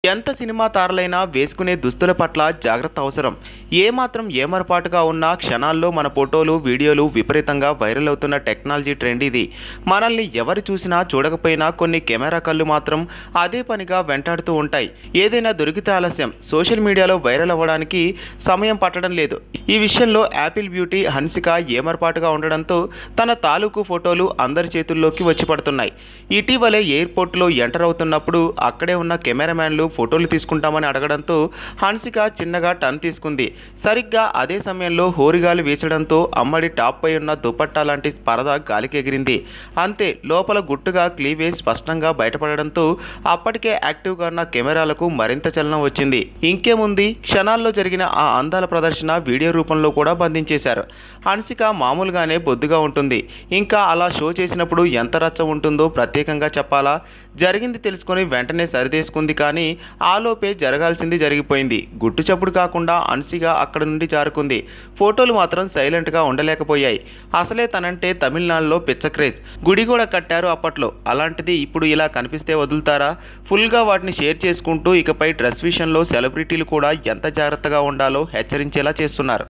ఎంత సినిమా తారలైనా వేసుకునే దుస్తుల పట్ల జాగ్రత్త అవసరం ఏమాత్రం ఏమరపాటుగా ఉన్నా క్షణాల్లో మన ఫోటోలు వీడియోలు విపరీతంగా వైరల్ అవుతున్న టెక్నాలజీ ట్రెండ్ ఇది మనల్ని ఎవరు చూసినా చూడకపోయినా కొన్ని కెమెరా కళ్ళు మాత్రం అదే పనిగా వెంటాడుతూ ఉంటాయి ఏదైనా దొరికితే ఆలస్యం సోషల్ మీడియాలో వైరల్ అవ్వడానికి సమయం పట్టడం లేదు ఈ విషయంలో యాపిల్ బ్యూటీ హన్సిక ఏమరపాటుగా ఉండడంతో తన తాలూకు ఫోటోలు అందరి చేతుల్లోకి వచ్చి పడుతున్నాయి ఇటీవలే ఎయిర్పోర్ట్లో ఎంటర్ అవుతున్నప్పుడు అక్కడే ఉన్న కెమెరామ్యాన్లు ఫోటోలు తీసుకుంటామని అడగడంతో హన్సిక చిన్నగా టర్న్ తీసుకుంది సరిగ్గా అదే సమయంలో హోరిగాలి వీచడంతో అమ్మడి టాప్ పై ఉన్న దుపట్టా లాంటి పరద గాలికి ఎగిరింది అంతే లోపల గుట్టుగా క్లీవేజ్ స్పష్టంగా బయటపడడంతో అప్పటికే యాక్టివ్గా ఉన్న కెమెరాలకు మరింత చలనం వచ్చింది ఇంకేముంది క్షణాల్లో జరిగిన ఆ అందాల ప్రదర్శన వీడియో రూపంలో కూడా బంధించేశారు హన్సిక మామూలుగానే బొద్దుగా ఉంటుంది ఇంకా అలా షో చేసినప్పుడు ఎంత రచ్చ ఉంటుందో ప్రత్యేకంగా చెప్పాలా జరిగింది తెలుసుకొని వెంటనే సరిదేసుకుంది కానీ ఆలోపే జరగాల్సింది జరిగిపోయింది గుట్టు చప్పుడు కాకుండా అన్సిగా అక్కడ నుండి జారుకుంది ఫోటోలు మాత్రం సైలెంట్గా ఉండలేకపోయాయి అసలే తనంటే తమిళనాడులో పిచ్చ క్రేజ్ గుడి కూడా కట్టారు అప్పట్లో అలాంటిది ఇప్పుడు ఇలా కనిపిస్తే వదులుతారా ఫుల్గా వాటిని షేర్ చేసుకుంటూ ఇకపై డ్రెస్ విషయంలో సెలబ్రిటీలు కూడా ఎంత జాగ్రత్తగా ఉండాలో హెచ్చరించేలా చేస్తున్నారు